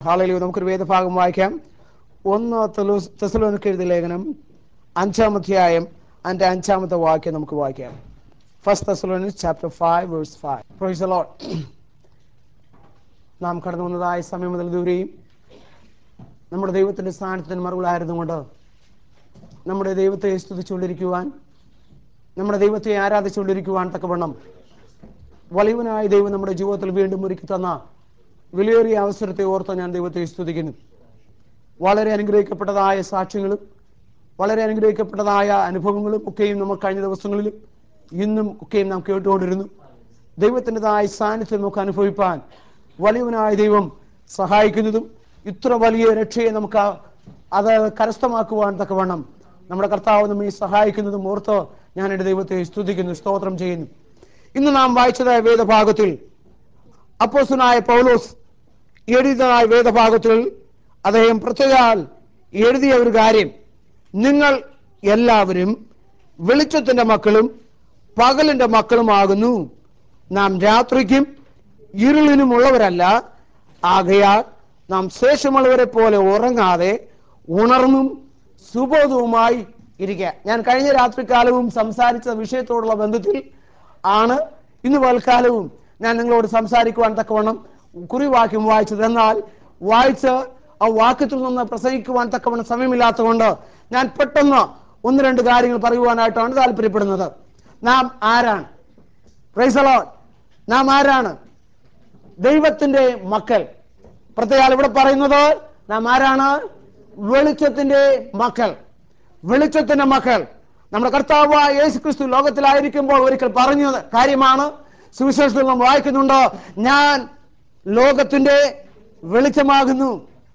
ഹാളയിൽ നമുക്കൊരു വേദഭാഗം വായിക്കാം ഒന്ന് തെസലോനിക്ക് എഴുതിയ ലേഖനം അഞ്ചാം അധ്യായം അതിന്റെ അഞ്ചാമത്തെ വാക്യം നമുക്ക് വായിക്കാം first Thessalonians chapter five verse five പ്രൊഫസർ ലോഡ് നാം കടന്നു വന്നതായ സമയം മുതൽ ദൂരെയും നമ്മുടെ ദൈവത്തിന്റെ സ്ഥാനത്തിന് മറുകളായിരുന്നുകൊണ്ട് നമ്മുടെ ദൈവത്തെ സ്തുതിച്ചുകൊണ്ടിരിക്കുവാൻ നമ്മുടെ ദൈവത്തെ ആരാധിച്ചുകൊണ്ടിരിക്കുവാൻ തക്കവണ്ണം വലിയവനായ ദൈവം നമ്മുടെ ജീവിതത്തിൽ വീണ്ടും ഒരുക്കി തന്ന വിലയേറിയ അവസരത്തെ ഓർത്ത് ഞാൻ ദൈവത്തെ സ്തുതിക്കുന്നു വളരെ അനുഗ്രഹിക്കപ്പെട്ടതായ സാക്ഷ്യങ്ങളും വളരെ അനുഗ്രഹിക്കപ്പെട്ടതായ അനുഭവങ്ങളും ഒക്കെയും നമ്മൾ കഴിഞ്ഞ ദിവസങ്ങളിലും ഇന്നും ഒക്കെയും നാം കേട്ടുകൊണ്ടിരുന്നു ദൈവത്തിൻ്റെതായ സാന്നിധ്യം നമുക്ക് അനുഭവിപ്പാൻ വലിയവനായ ദൈവം സഹായിക്കുന്നതും ഇത്ര വലിയ രക്ഷയെ നമുക്ക് അത് കരസ്ഥമാക്കുവാൻ തക്കവണ്ണം നമ്മുടെ കർത്താവ് നമ്മെ സഹായിക്കുന്നതും ഓർത്ത് ഞാൻ എൻ്റെ ദൈവത്തെ സ്തുതിക്കുന്നു സ്തോത്രം ചെയ്യുന്നു ഇന്ന് നാം വായിച്ചതായ വേദഭാഗത്തിൽ അപ്പോസനായ പൗലോസ് എഴുതിയതായ വേദഭാഗത്തിൽ അദ്ദേഹം പ്രത്യേകാൽ എഴുതിയ ഒരു കാര്യം നിങ്ങൾ എല്ലാവരും വെളിച്ചത്തിന്റെ മക്കളും പകലിന്റെ മക്കളുമാകുന്നു നാം രാത്രിക്കും ഇരുളിനുമുള്ളവരല്ല ആകയാൽ നാം ശേഷമുള്ളവരെ പോലെ ഉറങ്ങാതെ ഉണർന്നും സുബോധവുമായി ഇരിക്കുക ഞാൻ കഴിഞ്ഞ രാത്രികാലവും സംസാരിച്ച വിഷയത്തോടുള്ള ബന്ധത്തിൽ ആണ് ഇന്ന് പൽക്കാലവും ഞാൻ നിങ്ങളോട് സംസാരിക്കുവാൻ തക്കവണ്ണം കുറിവാക്യം വായിച്ചത് എന്നാൽ വായിച്ച് ആ വാക്യത്തിൽ നിന്ന് പ്രസംഗിക്കുവാൻ തക്കവണ്ണം സമയമില്ലാത്തതുകൊണ്ട് ഞാൻ പെട്ടെന്ന് ഒന്ന് രണ്ട് കാര്യങ്ങൾ പറയുവാനായിട്ടാണ് താല്പര്യപ്പെടുന്നത് നാം ആരാണ് പ്രൈസലോ നാം ആരാണ് ദൈവത്തിന്റെ മക്കൾ പ്രത്യേകം ഇവിടെ പറയുന്നത് നാം ആരാണ് വെളിച്ചത്തിന്റെ മക്കൾ വെളിച്ചത്തിന്റെ മക്കൾ നമ്മുടെ കർത്താവായ യേശു ക്രിസ്തു ലോകത്തിലായിരിക്കുമ്പോൾ ഒരിക്കൽ പറഞ്ഞ കാര്യമാണ് സുവിശേഷത്തിൽ നാം വായിക്കുന്നുണ്ട് ഞാൻ ലോകത്തിന്റെ വെളിച്ചമാകുന്നു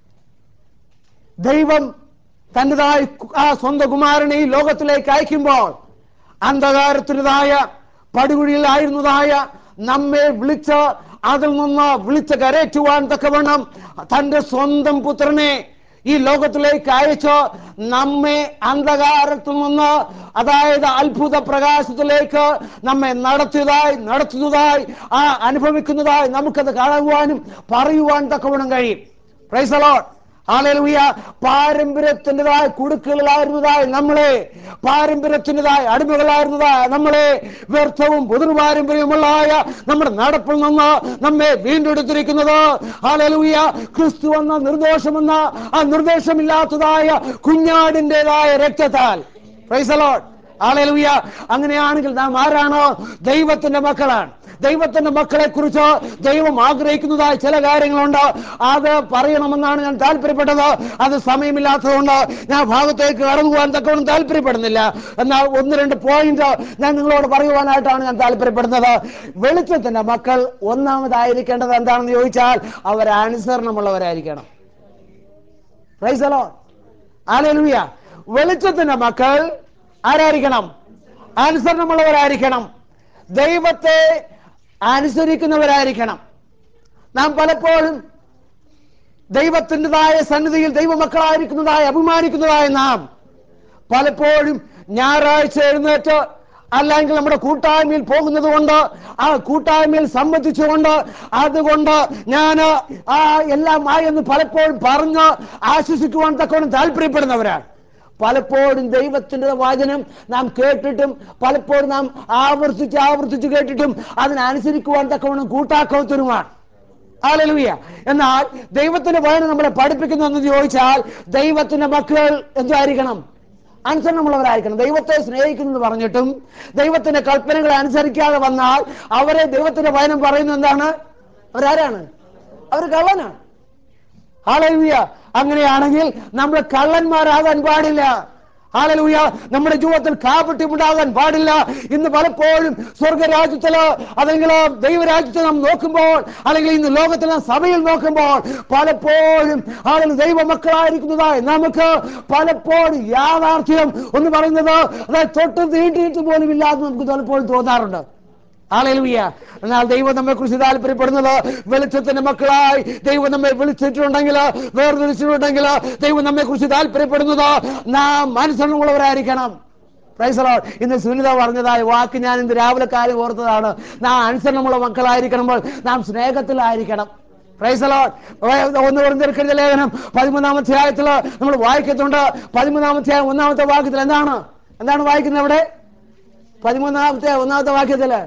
ദൈവം തൻ്റെതായ ആ സ്വന്തം കുമാരനെ ഈ ലോകത്തിലേക്ക് അയക്കുമ്പോൾ അന്ധകാരത്തിൻ്റെതായ പടുകുഴിയിലായിരുന്നതായ നമ്മെ വിളിച്ച് അതിൽ നിന്ന് വിളിച്ച് കരയറ്റുവാൻ തക്കവണ്ണം തന്റെ സ്വന്തം പുത്രനെ ഈ ലോകത്തിലേക്ക് അയച്ച് നമ്മെ അന്ധകാരത്തിൽ നിന്ന് അതായത് അത്ഭുത പ്രകാശത്തിലേക്ക് നമ്മെ നടത്തിയതായി നടത്തുന്നതായി ആ അനുഭവിക്കുന്നതായി നമുക്കത് കാണുവാനും പറയുവാൻ തക്കവണ്ണം കഴിയും പ്രൈസലോട്ട് ആളുയ പാരമ്പര്യത്തിൻ്റെതായ കുടുക്കുകളിലായിരുന്നതായ നമ്മളെ പാരമ്പര്യത്തിൻ്റെതായ അടിമകളായിരുന്നതായ നമ്മളെ വ്യർത്ഥവും പൊതു പാരമ്പര്യമുള്ളതായ നമ്മുടെ നടപ്പിൽ നിന്ന് നമ്മെ വീണ്ടെടുത്തിരിക്കുന്നത് ആലലുയ ക്രിസ്തു എന്ന നിർദോഷമെന്ന ആ നിർദ്ദേശമില്ലാത്തതായ കുഞ്ഞാടിൻ്റെതായ രക്തത്താൽ പ്രൈസലോട്ട് ആലലുയ അങ്ങനെയാണെങ്കിൽ നാം ആരാണോ ദൈവത്തിന്റെ മക്കളാണ് ദൈവത്തിന്റെ മക്കളെ കുറിച്ച് ദൈവം ആഗ്രഹിക്കുന്നതായ ചില കാര്യങ്ങളുണ്ട് അത് പറയണമെന്നാണ് ഞാൻ താല്പര്യപ്പെട്ടത് അത് സമയമില്ലാത്തതുകൊണ്ട് ഞാൻ ഭാഗത്തേക്ക് കടന്നു പോകാൻ തക്കവണ്ണം താല്പര്യപ്പെടുന്നില്ല എന്നാൽ ഒന്ന് രണ്ട് പോയിന്റ് ഞാൻ നിങ്ങളോട് പറയുവാനായിട്ടാണ് ഞാൻ താല്പര്യപ്പെടുന്നത് വെളിച്ചത്തിന്റെ മക്കൾ ഒന്നാമതായിരിക്കേണ്ടത് എന്താണെന്ന് ചോദിച്ചാൽ അവർ അനുസരണമുള്ളവരായിരിക്കണം പ്രൈസലോ ആലലുയ വെളിച്ചത്തിന്റെ മക്കൾ ആരായിരിക്കണം അനുസരണമുള്ളവരായിരിക്കണം ദൈവത്തെ അനുസരിക്കുന്നവരായിരിക്കണം നാം പലപ്പോഴും ദൈവത്തിൻ്റെതായ സന്നിധിയിൽ ദൈവമക്കളായിരിക്കുന്നതായ അഭിമാനിക്കുന്നതായ നാം പലപ്പോഴും ഞായറാഴ്ച എഴുന്നേറ്റ് അല്ലെങ്കിൽ നമ്മുടെ കൂട്ടായ്മയിൽ പോകുന്നത് കൊണ്ട് ആ കൂട്ടായ്മയിൽ സംബന്ധിച്ചുകൊണ്ട് അതുകൊണ്ട് ഞാൻ ആ എല്ലാം ആയെന്ന് പലപ്പോഴും പറഞ്ഞ് ആശ്വസിക്കുവാൻ തക്കവണ്ണം താല്പര്യപ്പെടുന്നവരാണ് പലപ്പോഴും ദൈവത്തിന്റെ വചനം നാം കേട്ടിട്ടും പലപ്പോഴും നാം ആവർത്തിച്ച് ആവർത്തിച്ച് കേട്ടിട്ടും അതിനനുസരിക്കുവാൻ തക്കവണ്ണം കൂട്ടാക്കവത്തരുമാണ് ആലലുയ എന്നാൽ ദൈവത്തിന്റെ വചനം നമ്മളെ പഠിപ്പിക്കുന്നു ചോദിച്ചാൽ ദൈവത്തിന്റെ മക്കൾ എന്തായിരിക്കണം അനുസരണമുള്ളവരായിരിക്കണം ദൈവത്തെ സ്നേഹിക്കുന്നു പറഞ്ഞിട്ടും ദൈവത്തിന്റെ കൽപ്പനകളെ അനുസരിക്കാതെ വന്നാൽ അവരെ ദൈവത്തിന്റെ വചനം പറയുന്നത് എന്താണ് അവരാരാണ് അവർ കള്ളനാണ് ഹാലലൂയ അങ്ങനെയാണെങ്കിൽ നമ്മൾ കള്ളന്മാരാകാൻ പാടില്ല ഹാലലൂയ നമ്മുടെ ജീവിതത്തിൽ കാപട്യമുണ്ടാകാൻ പാടില്ല ഇന്ന് പലപ്പോഴും സ്വർഗരാജ്യത്തില് അല്ലെങ്കിൽ ദൈവരാജ്യത്തെ നാം നോക്കുമ്പോൾ അല്ലെങ്കിൽ ഇന്ന് ലോകത്തിൽ നാം സഭയിൽ നോക്കുമ്പോൾ പലപ്പോഴും ആളുകൾ ദൈവമക്കളായിരിക്കുന്നതായി നമുക്ക് പലപ്പോഴും യാഥാർത്ഥ്യം എന്ന് പറയുന്നത് അതായത് തൊട്ട് തീണ്ടിയിട്ട് പോലും ഇല്ലാതെ നമുക്ക് പലപ്പോഴും തോന്നാറുണ്ട് ആളേലുയ്യ എന്നാൽ ദൈവം നമ്മെ കുറിച്ച് താല്പര്യപ്പെടുന്നത് വെളിച്ചത്തിന്റെ മക്കളായി ദൈവം നമ്മെ വിളിച്ചിട്ടുണ്ടെങ്കിൽ വേർതിരിച്ചിട്ടുണ്ടെങ്കിൽ ദൈവം നമ്മെ കുറിച്ച് താല്പര്യപ്പെടുന്നത് നാം അനുസരണമുള്ളവരായിരിക്കണം പ്രൈസലോ ഇന്ന് സുനിത പറഞ്ഞതായ വാക്ക് ഞാൻ ഇന്ന് രാവിലെ കാര്യം ഓർത്തതാണ് നാം അനുസരണമുള്ള മക്കളായിരിക്കണമ്പോൾ നാം സ്നേഹത്തിലായിരിക്കണം പ്രൈസലോ ഒന്ന് പറഞ്ഞെടുക്കുന്ന ലേഖനം പതിമൂന്നാമത്തെ അധ്യായത്തിൽ നമ്മൾ വായിക്കുന്നുണ്ട് പതിമൂന്നാമത്തെ അധ്യായം ഒന്നാമത്തെ വാക്യത്തിൽ എന്താണ് എന്താണ് വായിക്കുന്നത് അവിടെ പതിമൂന്നാമത്തെ ഒന്നാമത്തെ വാക്യത്തില്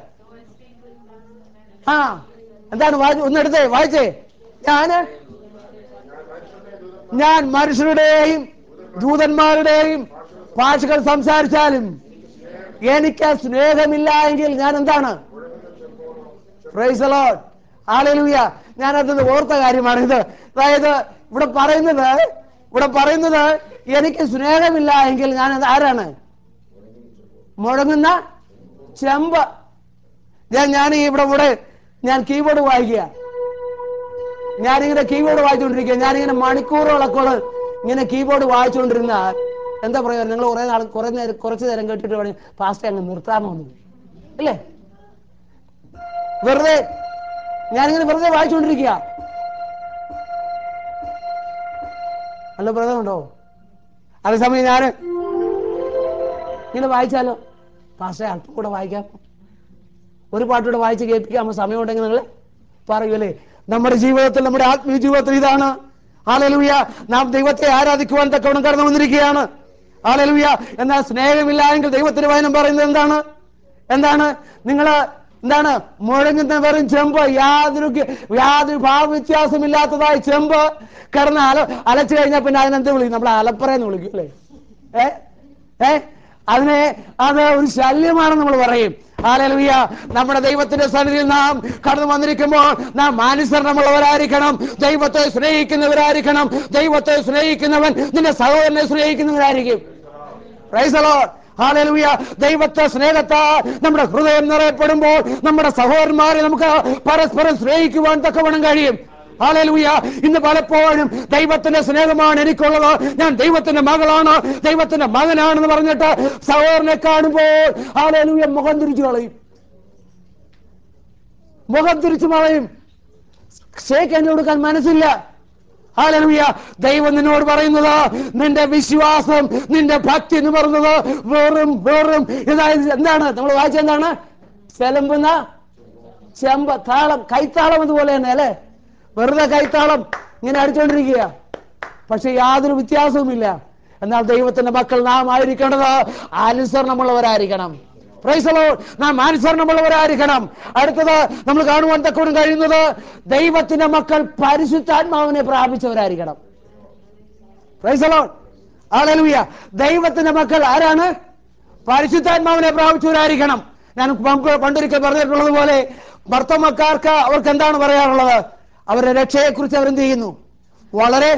ആ എന്താണ് വായിച്ചു ഒന്നെടുത്തേ വായിച്ചേ ഞാന് ഞാൻ മനുഷ്യരുടെയും ദൂതന്മാരുടെയും ഭാഷകൾ സംസാരിച്ചാലും എനിക്ക് സ്നേഹമില്ല എങ്കിൽ ഞാൻ എന്താണ് പ്രൈസ് ലോഡ് ആലലൂയ ഞാൻ അതിന് ഓർത്ത കാര്യമാണ് ഇത് അതായത് ഇവിടെ പറയുന്നത് ഇവിടെ പറയുന്നത് എനിക്ക് സ്നേഹമില്ല എങ്കിൽ ഞാൻ അത് ആരാണ് മുഴങ്ങുന്ന ചെമ്പ് ഞാൻ ഞാൻ ഈ ഇവിടെ ഇവിടെ ഞാൻ കീബോർഡ് വായിക്കുക ഞാനിങ്ങനെ കീബോർഡ് വായിച്ചുകൊണ്ടിരിക്കുക ഞാനിങ്ങനെ മണിക്കൂറുകളൊക്കെ ഇങ്ങനെ കീബോർഡ് വായിച്ചുകൊണ്ടിരുന്ന എന്താ പറയുക നിങ്ങൾ കുറെ നാൾ കുറെ നേരം കുറച്ച് നേരം കേട്ടിട്ട് വേണമെങ്കിൽ ഫാസ്റ്റ് അങ്ങ് നിർത്താമോ എന്ന് അല്ലേ വെറുതെ ഞാനിങ്ങനെ വെറുതെ വായിച്ചുകൊണ്ടിരിക്കുക നല്ല പ്രേതമുണ്ടോ അതേസമയം ഞാൻ ഇങ്ങനെ വായിച്ചാലോ പാസ്റ്റേ അല്പം കൂടെ വായിക്കാം ഒരു പാട്ടൂടെ വായിച്ച് കേൾപ്പിക്കാമോ സമയമുണ്ടെങ്കിൽ നിങ്ങൾ പറയൂലേ നമ്മുടെ ജീവിതത്തിൽ നമ്മുടെ ആത്മീയ ജീവിതത്തിൽ ഇതാണ് ആലലുയ നാം ദൈവത്തെ ആരാധിക്കുവാൻ തക്കവണ്ണം കടന്നു വന്നിരിക്കുകയാണ് ആലലുയ എന്നാൽ സ്നേഹമില്ല എങ്കിൽ ദൈവത്തിന് വചനം പറയുന്നത് എന്താണ് എന്താണ് നിങ്ങൾ എന്താണ് മുഴങ്ങുന്ന വെറും ചെമ്പ് യാതൊരു യാതൊരു ഭാവവ്യത്യാസമില്ലാത്തതായ ചെമ്പ് കിടന്ന് അല അലച്ചു കഴിഞ്ഞാൽ പിന്നെ അതിനെന്ത് വിളിക്കും നമ്മൾ അലപ്പറയെന്ന് വിളിക്കും അല്ലേ ഏ ഏ അതിനെ അത് ഒരു ശല്യമാണെന്ന് നമ്മൾ പറയും ഹാലലുയ നമ്മുടെ ദൈവത്തിന്റെ സന്നിധിയിൽ നാം കടന്നു വന്നിരിക്കുമ്പോൾ നാം മാനുസരണമുള്ളവരായിരിക്കണം ദൈവത്തെ സ്നേഹിക്കുന്നവരായിരിക്കണം ദൈവത്തെ സ്നേഹിക്കുന്നവൻ നിന്റെ സഹോദരനെ സ്നേഹിക്കുന്നവരായിരിക്കും Praise the Lord. Hallelujah. ദൈവത്തെ സ്നേഹത്താ നമ്മുടെ ഹൃദയം നിറയപ്പെടുമ്പോൾ നമ്മുടെ സഹോദരന്മാരെ നമുക്ക് പരസ്പരം സ്നേഹിക്കുവാൻ തക്കവണ്ണം കഴിയും ഹാലലൂയ ഇന്ന് പലപ്പോഴും ദൈവത്തിന്റെ സ്നേഹമാണ് എനിക്കുള്ളത് ഞാൻ ദൈവത്തിന്റെ മകളാണ് ദൈവത്തിന്റെ മകനാണെന്ന് പറഞ്ഞിട്ട് സഹോദരനെ കാണുമ്പോൾ ഹാലലൂയ മുഖം തിരിച്ചു കളയും മുഖം തിരിച്ചു കളയും ഷേക്ക് ഹാൻഡ് കൊടുക്കാൻ മനസ്സില്ല ഹാലലുയ ദൈവം നിന്നോട് പറയുന്നത് നിന്റെ വിശ്വാസം നിന്റെ ഭക്തി എന്ന് പറയുന്നത് വെറും വെറും ഇതായത് എന്താണ് നമ്മൾ വായിച്ച എന്താണ് ചെലമ്പുന്ന ചെമ്പ താളം കൈത്താളം അതുപോലെ തന്നെ അല്ലേ വെറുതെ കൈത്താളം ഇങ്ങനെ അടിച്ചുകൊണ്ടിരിക്കുക പക്ഷെ യാതൊരു വ്യത്യാസവുമില്ല എന്നാൽ ദൈവത്തിന്റെ മക്കൾ നാം ആയിരിക്കേണ്ടത് അനുസരണമുള്ളവരായിരിക്കണം Praise the Lord. നാം അനുസരണമുള്ളവരായിരിക്കണം അടുത്തത് നമ്മൾ കാണുവാൻ തക്കവണ്ണം കഴിയുന്നത് ദൈവത്തിന്റെ മക്കൾ പരിശുദ്ധാത്മാവിനെ പ്രാപിച്ചവരായിരിക്കണം Praise the Lord. Hallelujah. ദൈവത്തിന്റെ മക്കൾ ആരാണ് പരിശുദ്ധാത്മാവിനെ പ്രാപിച്ചവരായിരിക്കണം ഞാൻ പണ്ട് പണ്ടൊരിക്കൽ പറഞ്ഞിട്ടുള്ളത് പോലെ ഭർത്തമക്കാർക്ക് അവർക്ക് എന്താണ് പറയാറുള്ളത് അവരുടെ രക്ഷയെക്കുറിച്ച് അവരെന്ത് ചെയ്യുന്നു വളരെ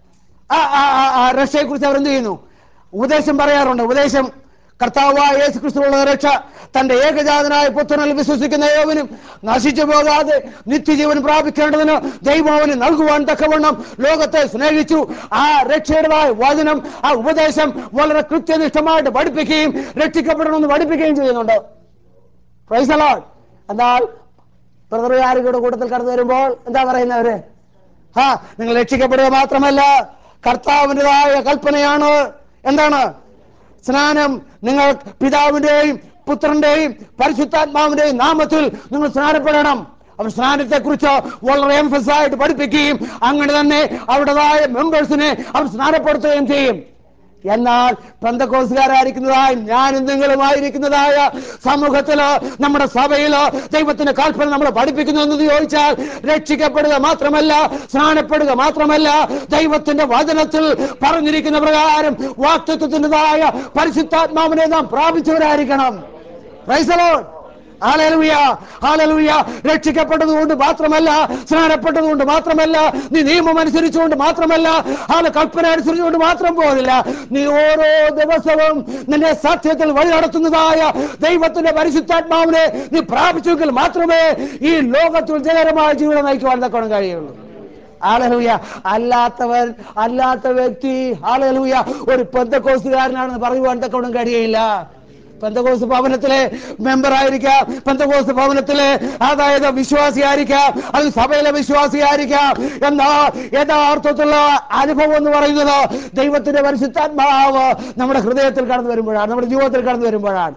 ആ ആ ആ, ആ രക്ഷയെക്കുറിച്ച് അവരെന്ത് ചെയ്യുന്നു ഉപദേശം പറയാറുണ്ട് ഉപദേശം കർത്താവായ യേശു ക്രിസ്തുവുള്ള രക്ഷ തന്റെ ഏകജാതനായ പുത്രനിൽ വിശ്വസിക്കുന്ന ഏവനും നശിച്ചു പോകാതെ നിത്യജീവൻ പ്രാപിക്കേണ്ടതിന് ദൈവം അവന് നൽകുവാൻ തക്കവണ്ണം ലോകത്തെ സ്നേഹിച്ചു ആ രക്ഷയുടേതായ വചനം ആ ഉപദേശം വളരെ കൃത്യനിഷ്ഠമായിട്ട് പഠിപ്പിക്കുകയും രക്ഷിക്കപ്പെടണമെന്ന് പഠിപ്പിക്കുകയും ചെയ്യുന്നുണ്ട് പ്രൈസ് അലോട്ട് എന്നാൽ ബ്രദറുകാരുടെ കൂട്ടത്തിൽ കടന്നു വരുമ്പോൾ എന്താ പറയുന്നവര് ആ നിങ്ങൾ രക്ഷിക്കപ്പെടുക മാത്രമല്ല കർത്താവിൻ്റെതായ കൽപ്പനയാണ് എന്താണ് സ്നാനം നിങ്ങൾ പിതാവിന്റെയും പുത്രന്റെയും പരിശുദ്ധാത്മാവിന്റെയും നാമത്തിൽ നിങ്ങൾ സ്നാനപ്പെടണം അവർ സ്നാനത്തെ കുറിച്ച് വളരെ എംഫസ് ആയിട്ട് പഠിപ്പിക്കുകയും അങ്ങനെ തന്നെ അവരുടേതായ മെമ്പേഴ്സിനെ അവർ സ്നാനപ്പെടുത്തുകയും ചെയ്യും എന്നാൽ ബന്ധക്കോസുകാരായിരിക്കുന്നതായ ഞാനും നിങ്ങളുമായിരിക്കുന്നതായ സമൂഹത്തില് നമ്മുടെ സഭയില് ദൈവത്തിന്റെ കൽപ്പന നമ്മൾ പഠിപ്പിക്കുന്നു എന്ന് ചോദിച്ചാൽ രക്ഷിക്കപ്പെടുക മാത്രമല്ല സ്നാനപ്പെടുക മാത്രമല്ല ദൈവത്തിന്റെ വചനത്തിൽ പറഞ്ഞിരിക്കുന്ന പ്രകാരം വാക്തത്വത്തിൻ്റെതായ പരിശുദ്ധാത്മാവിനെ നാം പ്രാപിച്ചവരായിരിക്കണം Praise the Lord. ഹാലലുയ ഹാലലുയ രക്ഷിക്കപ്പെട്ടതുകൊണ്ട് മാത്രമല്ല സ്നാനപ്പെട്ടതുകൊണ്ട് മാത്രമല്ല നീ നിയമം അനുസരിച്ചുകൊണ്ട് മാത്രമല്ല ഹാല കൽപ്പന അനുസരിച്ചുകൊണ്ട് മാത്രം പോകില്ല നീ ഓരോ ദിവസവും നിന്നെ സത്യത്തിൽ വഴി നടത്തുന്നതായ ദൈവത്തിന്റെ പരിശുദ്ധാത്മാവിനെ നീ പ്രാപിച്ചെങ്കിൽ മാത്രമേ ഈ ലോകത്തിൽ ജയകരമായ ജീവിതം നയിക്കുവാൻ തക്കണം കഴിയുള്ളൂ ആലലൂയ അല്ലാത്തവൻ അല്ലാത്ത വ്യക്തി ആലലൂയ ഒരു പെന്തക്കോസുകാരനാണെന്ന് പറയുവാൻ തക്കവണ്ണം കഴിയില്ല പെന്തകോസ് ഭവനത്തിലെ മെമ്പർ ആയിരിക്കാം പെന്തകോസ് ഭവനത്തിലെ അതായത് വിശ്വാസിയായിരിക്കാം അത് സഭയിലെ വിശ്വാസിയായിരിക്കാം എന്നാൽ യഥാർത്ഥത്തിലുള്ള അനുഭവം എന്ന് പറയുന്നത് ദൈവത്തിന്റെ പരിശുദ്ധാത്മാവ് നമ്മുടെ ഹൃദയത്തിൽ കടന്നു വരുമ്പോഴാണ് നമ്മുടെ ജീവിതത്തിൽ കടന്നു വരുമ്പോഴാണ്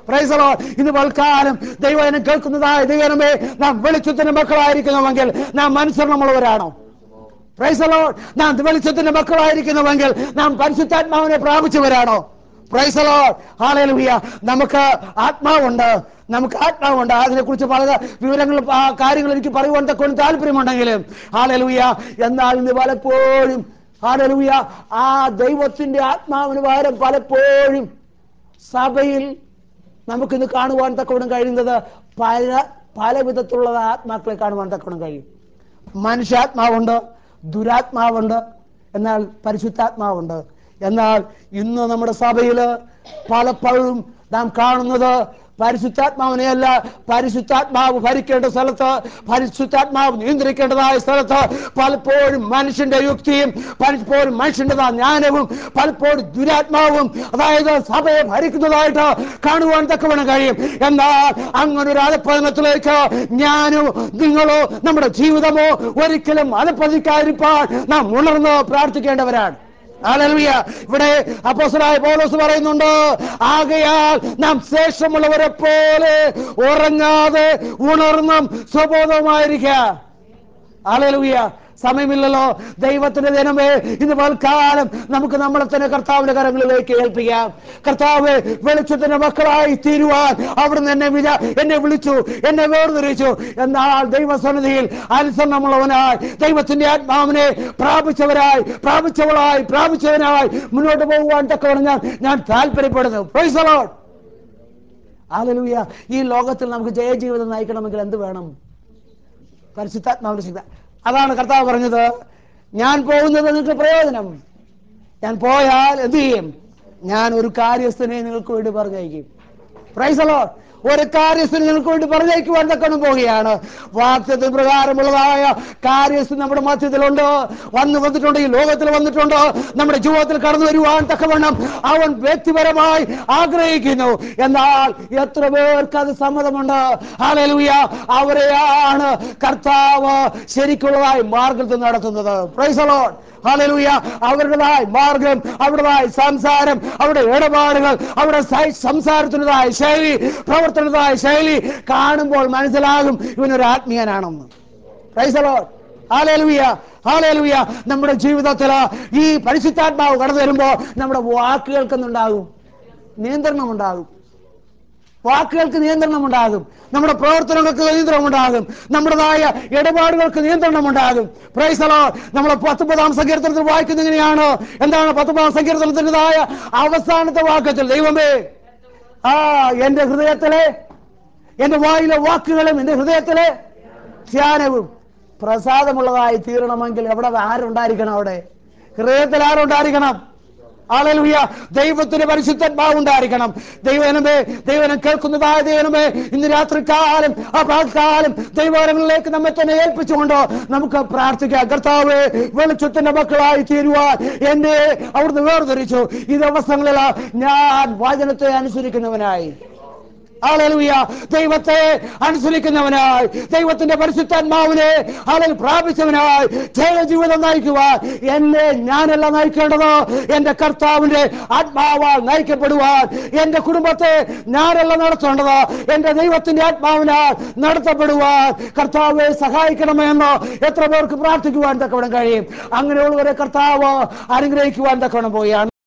Praise the Lord. ഇന്ന് പൽക്കാലം ദൈവനം കേൾക്കുന്നതായ ദൈവമേ നാം വെളിച്ചത്തിന്റെ മക്കളായിരിക്കുന്നുവെങ്കിൽ നാം അനുസരണമുള്ളവരാണോ Praise the Lord. നാം വെളിച്ചത്തിന്റെ മക്കളായിരിക്കുന്നുവെങ്കിൽ നാം പരിശുദ്ധാത്മാവിനെ പ്രാപിച്ചവരാണോ Praise the Lord. Hallelujah. നമുക്ക് ആത്മാവുണ്ട് നമുക്ക് ആത്മാവുണ്ട് അതിനെക്കുറിച്ച് പല വിവരങ്ങൾ ആ കാര്യങ്ങൾ എനിക്ക് പറയുവാൻ തക്കൊണ്ട് താല്പര്യമുണ്ടെങ്കിലും ഹാലലൂയ എന്നാൽ ഇന്ന് പലപ്പോഴും ഹാലലൂയ ആ ദൈവത്തിന്റെ ആത്മാവിന് പകരം പലപ്പോഴും സഭയിൽ നമുക്കിന്ന് കാണുവാൻ തക്കവണ്ണം കഴിയുന്നത് പല പല വിധത്തിലുള്ള ആത്മാക്കളെ കാണുവാൻ തക്കവണ്ണം കഴിയും മനുഷ്യാത്മാവുണ്ട് ദുരാത്മാവുണ്ട് എന്നാൽ പരിശുദ്ധാത്മാവുണ്ട് എന്നാൽ ഇന്ന് നമ്മുടെ സഭയിൽ പലപ്പോഴും നാം കാണുന്നത് പരിശുദ്ധാത്മാവിനെയല്ല പരിശുദ്ധാത്മാവ് ഭരിക്കേണ്ട സ്ഥലത്ത് പരിശുദ്ധാത്മാവ് നിയന്ത്രിക്കേണ്ടതായ സ്ഥലത്ത് പലപ്പോഴും മനുഷ്യന്റെ യുക്തിയും പലപ്പോഴും മനുഷ്യൻ്റെതായ ജ്ഞാനവും പലപ്പോഴും ദുരാത്മാവും അതായത് സഭയെ ഭരിക്കുന്നതായിട്ട് കാണുവാൻ തക്കവണ്ണം കഴിയും എന്നാൽ അങ്ങനെ ഒരു അലപ്പതനത്തിലേക്ക് ഞാനോ നിങ്ങളോ നമ്മുടെ ജീവിതമോ ഒരിക്കലും അലപ്പതിക്കാതിരിപ്പാൻ നാം ഉണർന്ന് പ്രാർത്ഥിക്കേണ്ടവരാണ് ഹല്ലേലൂയ. ഇവിടെ അപ്പോസ്തലനായ പൗലോസ് പറയുന്നുണ്ട് ആകയാൽ നാം ശേഷമുള്ളവരെ പോലെ ഉറങ്ങാതെ ഉണർന്നും സ്വബോധമായിരിക്കുക ഹല്ലേലൂയ സമയമില്ലല്ലോ ദൈവത്തിന്റെ ദിനമേ ഇന്ന് പൽക്കാലം നമുക്ക് നമ്മളെ തന്നെ കർത്താവിന്റെ കരങ്ങളിലേക്ക് ഏൽപ്പിക്കാം കർത്താവ് വെളിച്ചത്തിന്റെ മക്കളായി തീരുവാൻ അവിടുന്ന് എന്നെ വിചാ എന്നെ വിളിച്ചു എന്നെ വേർതിരിച്ചു എന്നാൽ ദൈവസന്നിധിയിൽ അനുസരണമുള്ളവനായി ദൈവത്തിന്റെ ആത്മാവിനെ പ്രാപിച്ചവരായി പ്രാപിച്ചവളായി പ്രാപിച്ചവനായി മുന്നോട്ട് പോകുവാൻ തക്കവണ്ണം ഞാൻ ഞാൻ താല്പര്യപ്പെടുന്നു Praise the Lord. Hallelujah. ഈ ലോകത്തിൽ നമുക്ക് ജയജീവിതം നയിക്കണമെങ്കിൽ എന്ത് വേണം പരിശുദ്ധാത്മാവിന്റെ ശക്തി അതാണ് കർത്താവ് പറഞ്ഞത് ഞാൻ പോകുന്നത് നിങ്ങൾക്ക് പ്രയോജനം ഞാൻ പോയാൽ എന്ത് ചെയ്യും ഞാൻ ഒരു കാര്യസ്ഥനെ നിങ്ങൾക്ക് വേണ്ടി പറഞ്ഞയക്കും പ്രൈസ് അലോ ഒരു കാര്യസ്ഥന് നിങ്ങൾക്ക് വേണ്ടി പറഞ്ഞയക്കുവാൻ തക്കണം പോവുകയാണ് വാക്യത്തിന് പ്രകാരമുള്ളതായ കാര്യസ്ഥൻ നമ്മുടെ മധ്യത്തിലുണ്ട് വന്ന് വന്നിട്ടുണ്ട് ഈ ലോകത്തിൽ വന്നിട്ടുണ്ട് നമ്മുടെ ജീവിതത്തിൽ കടന്നു വരുവാൻ തക്കവണ്ണം അവൻ വ്യക്തിപരമായി ആഗ്രഹിക്കുന്നു എന്നാൽ എത്ര പേർക്ക് അത് സമ്മതമുണ്ട് ഹാലലൂയ അവരെയാണ് കർത്താവ് ശരിക്കുള്ളതായി മാർഗത്തിൽ നടത്തുന്നത് പ്രൈസ് അലോൺ ഹാലലൂയ അവരുടേതായ മാർഗം അവരുടേതായ സംസാരം അവരുടെ ഇടപാടുകൾ അവരുടെ സൈ- സംസാരത്തിൻ്റെതായ ശൈലി പ്രവർത്തനതായ ശൈലി കാണുമ്പോൾ മനസ്സിലാകും ഇവനൊരു ആത്മീയനാണെന്ന് പ്രൈസലോ ഹാലേലുയ ഹാലേലുയ നമ്മുടെ ജീവിതത്തിൽ ഈ പരിശുദ്ധാത്മാവ് കടന്നു വരുമ്പോൾ നമ്മുടെ വാക്കുകൾക്കെന്നുണ്ടാകും നിയന്ത്രണം ഉണ്ടാകും വാക്കുകൾക്ക് നിയന്ത്രണം ഉണ്ടാകും നമ്മുടെ പ്രവർത്തനങ്ങൾക്ക് നിയന്ത്രണം ഉണ്ടാകും നമ്മുടേതായ ഇടപാടുകൾക്ക് നിയന്ത്രണം ഉണ്ടാകും പ്രൈസലോ നമ്മൾ പത്തൊമ്പതാം സങ്കീർത്തനത്തിൽ വായിക്കുന്നത് എങ്ങനെയാണ് എന്താണ് പത്തൊമ്പതാം സങ്കീർത്തനത്തിൻ്റെതായ അവസാനത്തെ വാക്യത്തിൽ ദൈവമേ ആ എന്റെ ഹൃദയത്തിലെ എന്റെ വായിലെ വാക്കുകളും എന്റെ ഹൃദയത്തിലെ ധ്യാനവും പ്രസാദമുള്ളതായി തീരണമെങ്കിൽ എവിടെ ആരുണ്ടായിരിക്കണം അവിടെ ഹൃദയത്തിൽ ആരുണ്ടായിരിക്കണം ആളലുയ ദൈവത്തിന് പരിശുദ്ധാത്മാവ് ഉണ്ടായിരിക്കണം ദൈവനമേ ദൈവനം കേൾക്കുന്നതായ ദൈവനമേ ഇന്ന് രാത്രി കാലം ആ പകൽക്കാലം ദൈവങ്ങളിലേക്ക് നമ്മെ തന്നെ ഏൽപ്പിച്ചുകൊണ്ട് നമുക്ക് പ്രാർത്ഥിക്കാം കർത്താവ് വെളിച്ചത്തിന്റെ മക്കളായി തീരുവാൻ എന്നെ അവിടുന്ന് വേർതിരിച്ചു ഈ ദിവസങ്ങളിൽ ഞാൻ വചനത്തെ അനുസരിക്കുന്നവനായി ആളലുയ ദൈവത്തെ അനുസരിക്കുന്നവനായി ദൈവത്തിന്റെ പരിശുദ്ധാത്മാവിനെ ആളിൽ പ്രാപിച്ചവനായി ജയജീവിതം നയിക്കുവാൻ എന്നെ ഞാനല്ല നയിക്കേണ്ടത് എന്റെ കർത്താവിന്റെ ആത്മാവാൽ നയിക്കപ്പെടുവാൻ എന്റെ കുടുംബത്തെ ഞാനല്ല നടത്തേണ്ടത് എന്റെ ദൈവത്തിന്റെ ആത്മാവിനാൽ നടത്തപ്പെടുവാൻ കർത്താവെ സഹായിക്കണമെന്ന് എത്ര പേർക്ക് പ്രാർത്ഥിക്കുവാൻ തക്കവണ്ണം കഴിയും അങ്ങനെയുള്ളവരെ കർത്താവ് അനുഗ്രഹിക്കുവാൻ തക്കവണ്ണം പോവുകയാണ്